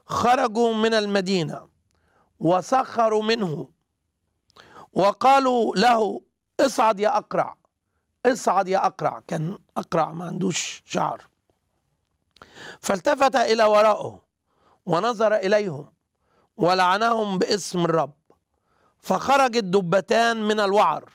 خرجوا من المدينة وسخروا منه وقالوا له اصعد يا أقرع اصعد يا أقرع كان أقرع ما عندوش شعر فالتفت إلى ورائه ونظر إليهم ولعنهم باسم الرب فخرجت دبتان من الوعر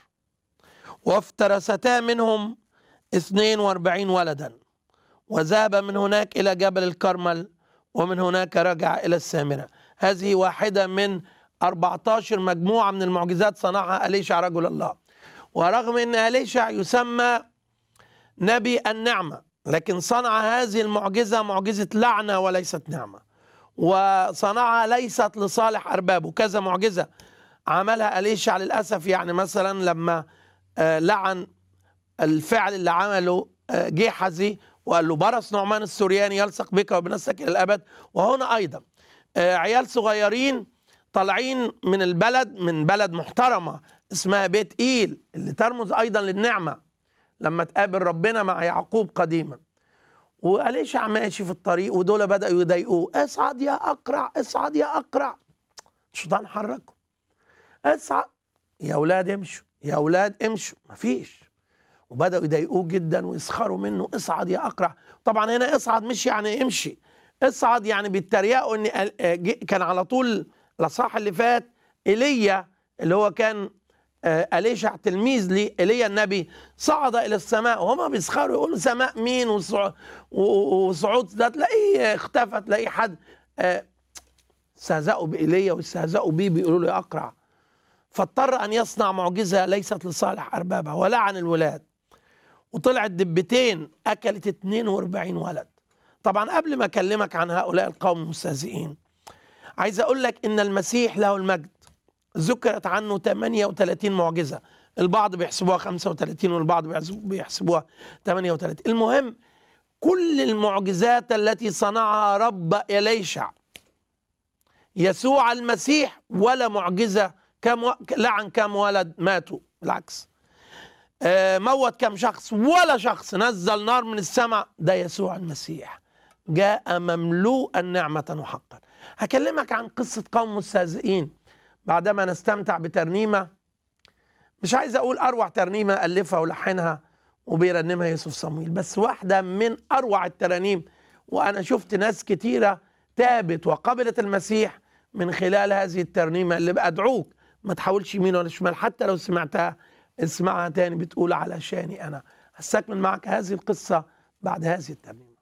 وافترستا منهم اثنين واربعين ولدا وذهب من هناك إلى جبل الكرمل ومن هناك رجع إلى السامرة هذه واحدة من 14 مجموعة من المعجزات صنعها أليشع رجل الله ورغم أن أليشع يسمى نبي النعمة لكن صنع هذه المعجزة معجزة لعنة وليست نعمة وصنعها ليست لصالح أربابه كذا معجزة عملها أليشع للأسف يعني مثلا لما آه، لعن الفعل اللي عمله آه، جيحزي وقال له برص نعمان السورياني يلصق بك وبنفسك الى الابد وهنا ايضا آه، عيال صغيرين طالعين من البلد من بلد محترمه اسمها بيت ايل اللي ترمز ايضا للنعمه لما تقابل ربنا مع يعقوب قديما وأليشع ماشي في الطريق ودول بدأوا يضايقوه اصعد يا أقرع اصعد يا أقرع الشيطان حركه اصعد يا أولاد امشوا يا أولاد امشوا مفيش وبداوا يضايقوه جدا ويسخروا منه اصعد يا اقرع طبعا هنا اصعد مش يعني امشي اصعد يعني بيتريقوا ان ال- آه، جه- كان على طول الاصحاح اللي فات ايليا اللي هو كان آه، اليشع تلميذ لي ايليا النبي صعد الى السماء وهما بيسخروا يقولوا سماء مين وصع- و- و- وصعود ده تلاقيه اختفى تلاقيه حد آه، استهزأوا بإيليا واستهزأوا بيه بيقولوا له يا أقرع فاضطر أن يصنع معجزة ليست لصالح أربابها ولعن الولاد وطلعت دبتين اكلت 42 ولد طبعا قبل ما اكلمك عن هؤلاء القوم المستهزئين عايز اقول لك ان المسيح له المجد ذكرت عنه 38 معجزه البعض بيحسبوها 35 والبعض بيحسبوا- بيحسبوها 38 المهم كل المعجزات التي صنعها رب إليشع يسوع المسيح ولا معجزة كم و... لعن كم ولد ماتوا بالعكس آه، موت كم شخص ولا شخص نزل نار من السماء ده يسوع المسيح جاء مملوءا نعمة وحقا هكلمك عن قصة قوم مستهزئين بعدما نستمتع بترنيمة مش عايز أقول أروع ترنيمة ألفها ولحنها وبيرنمها يوسف صمويل بس واحدة من أروع الترانيم وأنا شفت ناس كتيرة تابت وقبلت المسيح من خلال هذه الترنيمة اللي بأدعوك ما تحاولش يمين ولا شمال حتى لو سمعتها اسمعها تاني بتقول علشاني أنا هستكمل معك هذه القصة بعد هذه الترنيمة